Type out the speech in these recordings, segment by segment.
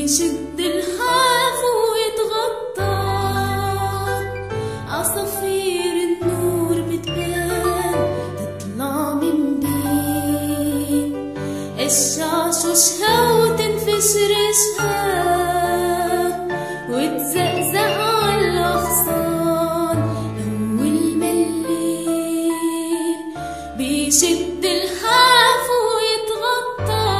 بيشد الحاف ويتغطى عصافير النور بتبان تطلع من بين الشعشوشها وتنفشرشها وتزقزق على الأغصان أول ما الليل بيشد الحاف ويتغطى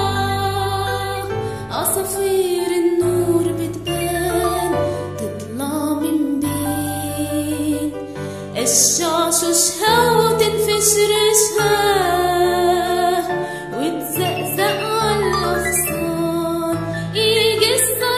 عصافير النور بتبان تطلع من بين الشعشوشها وتنفشرشها وتزقزق على الأغصان يجي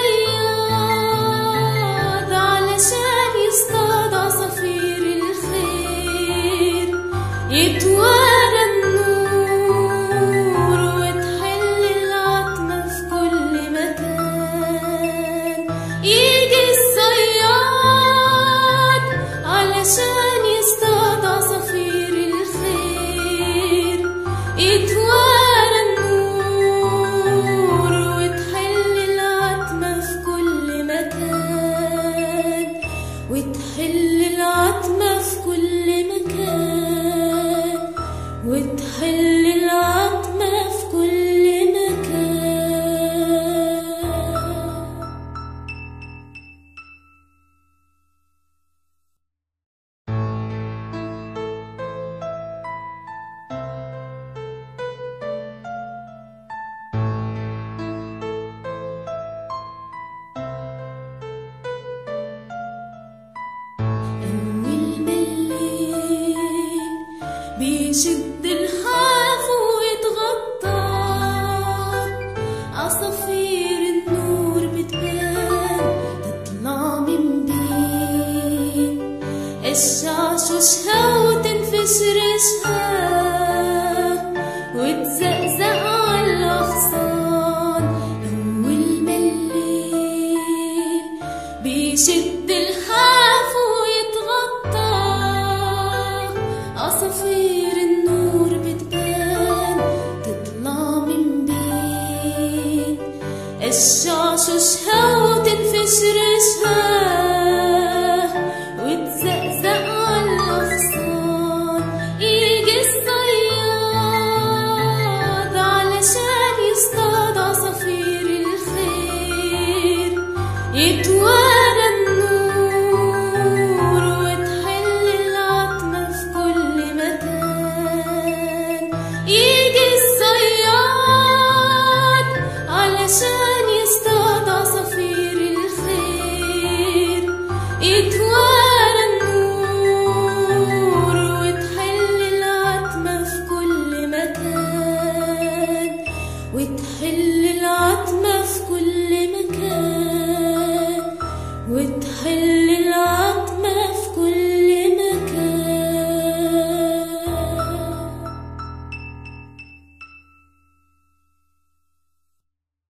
الصياد علشان يصطاد عصافير الخير يتوارى النور وتحل العتمة في كل مكان يجي الصياد علشان يصطاد عصافير الخير يتوارى النور وتحل العتمة في كل مكان وتحل العتمة في كل مكان وتحل العتمة في كل مكان أول ما الليل بيشد الحاف ويتغطى عصافير النور بتبان تطلع من بين الشعشوشها وتنفشرشها وتزقزق على الأغصان أول ما الليل بيشد الحاف ويتغطى عصافير النور بتبان تطلع من بين الشعشوشها